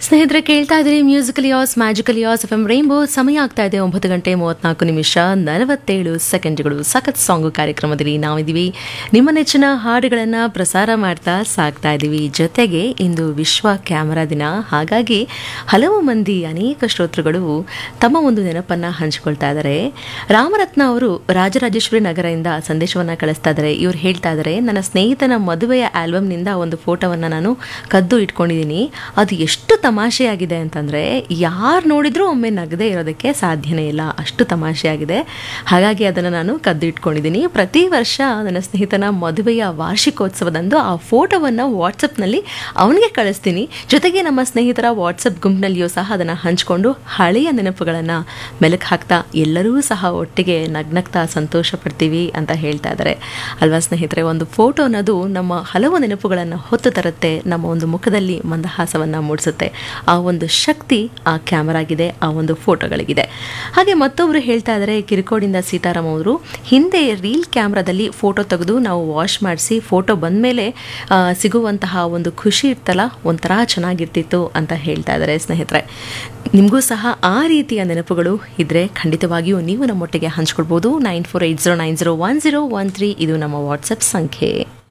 ಸ್ನೇಹಿತರೆ ಕೇಳ್ತಾ ಇದ್ರಿ musical as magical as F M rainbow ಸಮಯ ಆಗ್ತಾ ಇದೆ ಒಂಬತ್ತು ಗಂಟೆ ಮೂವತ್ನಾಲ್ಕು ನಿಮಿಷ ನಲವತ್ತೇಳು ಸೆಕೆಂಡ್ಗಳು ಸಖತ್ ಸಾಂಗು ಕಾರ್ಯಕ್ರಮದಲ್ಲಿ ನಾವಿದ್ದೀವಿ ನಿಮ್ಮ ನೆಚ್ಚಿನ ಹಾಡುಗಳನ್ನು ಪ್ರಸಾರ ಮಾಡ್ತಾ ಸಾಕ್ತಾ ಇದ್ದೀವಿ ಜೊತೆಗೆ ಇಂದು ವಿಶ್ವ ಕ್ಯಾಮರಾ ದಿನ ಹಾಗಾಗಿ ಹಲವು ಮಂದಿ ಅನೇಕ ಶ್ರೋತೃಗಳು ತಮ್ಮ ಒಂದು ನೆನಪನ್ನು ಹಂಚಿಕೊಳ್ತಾ ಇದ್ದಾರೆ ರಾಮರತ್ನ ಅವರು ರಾಜರಾಜೇಶ್ವರಿ ನಗರದಿಂದ ಸಂದೇಶವನ್ನು ಕಳಿಸ್ತಾ ಇದ್ದಾರೆ ಇವ್ರು ಹೇಳ್ತಾ ಇದ್ದಾರೆ ನನ್ನ ಸ್ನೇಹಿತನ ಮದುವೆಯ ಆಲ್ಬಮ್ನಿಂದ ಒಂದು ಫೋಟೋವನ್ನು ನಾನು ಕದ್ದು ಇಟ್ಕೊಂಡಿದ್ದೀನಿ ಅದು ಎಷ್ಟು ತಮಾಷೆಯಾಗಿದೆ ಅಂತಂದರೆ ಯಾರು ನೋಡಿದ್ರೂ ಒಮ್ಮೆ ನಗದೇ ಇರೋದಕ್ಕೆ ಸಾಧ್ಯನೇ ಇಲ್ಲ ಅಷ್ಟು ತಮಾಷೆಯಾಗಿದೆ ಹಾಗಾಗಿ ಅದನ್ನು ನಾನು ಕದ್ದು ಇಟ್ಕೊಂಡಿದ್ದೀನಿ ಪ್ರತಿ ವರ್ಷ ನನ್ನ ಸ್ನೇಹಿತನ ಮದುವೆಯ ವಾರ್ಷಿಕೋತ್ಸವದಂದು ಆ ಫೋಟೋವನ್ನು ವಾಟ್ಸಪ್ನಲ್ಲಿ ಅವನಿಗೆ ಕಳಿಸ್ತೀನಿ ಜೊತೆಗೆ ನಮ್ಮ ಸ್ನೇಹಿತರ ವಾಟ್ಸಪ್ ಗುಂಪಿನಲ್ಲಿಯೂ ಸಹ ಅದನ್ನು ಹಂಚಿಕೊಂಡು ಹಳೆಯ ನೆನಪುಗಳನ್ನು ಮೆಲುಕು ಹಾಕ್ತಾ ಎಲ್ಲರೂ ಸಹ ಒಟ್ಟಿಗೆ ನಗ್ನಗ್ತಾ ಸಂತೋಷ ಪಡ್ತೀವಿ ಅಂತ ಹೇಳ್ತಾ ಇದ್ದಾರೆ ಅಲ್ವಾ ಸ್ನೇಹಿತರೆ ಒಂದು ಫೋಟೋ ಅನ್ನೋದು ನಮ್ಮ ಹಲವು ನೆನಪುಗಳನ್ನು ಹೊತ್ತು ತರುತ್ತೆ ನಮ್ಮ ಒಂದು ಮುಖದಲ್ಲಿ ಮಂದಹಾಸವನ್ನು ಮೂಡಿಸುತ್ತೆ ಆ ಒಂದು ಶಕ್ತಿ ಆ ಕ್ಯಾಮರಾಗಿದೆ ಆ ಒಂದು ಫೋಟೋಗಳಿಗಿದೆ ಹಾಗೆ ಮತ್ತೊಬ್ಬರು ಹೇಳ್ತಾ ಇದ್ದಾರೆ ಕಿರಿಕೋಡಿಂದ ಸೀತಾರಾಮ್ ಅವರು ಹಿಂದೆ ರೀಲ್ ಕ್ಯಾಮ್ರಾದಲ್ಲಿ ಫೋಟೋ ತೆಗೆದು ನಾವು ವಾಶ್ ಮಾಡಿಸಿ ಫೋಟೋ ಬಂದಮೇಲೆ ಸಿಗುವಂತಹ ಒಂದು ಖುಷಿ ಇರ್ತಲ್ಲ ಒಂಥರ ಚೆನ್ನಾಗಿರ್ತಿತ್ತು ಅಂತ ಹೇಳ್ತಾ ಇದ್ದಾರೆ ಸ್ನೇಹಿತರೆ ನಿಮಗೂ ಸಹ ಆ ರೀತಿಯ ನೆನಪುಗಳು ಇದ್ದರೆ ಖಂಡಿತವಾಗಿಯೂ ನೀವು ನಮ್ಮೊಟ್ಟಿಗೆ ಹಂಚ್ಕೊಳ್ಬೋದು nine four eight zero nine zero one zero one three ಇದು ನಮ್ಮ ವಾಟ್ಸಪ್ ಸಂಖ್ಯೆ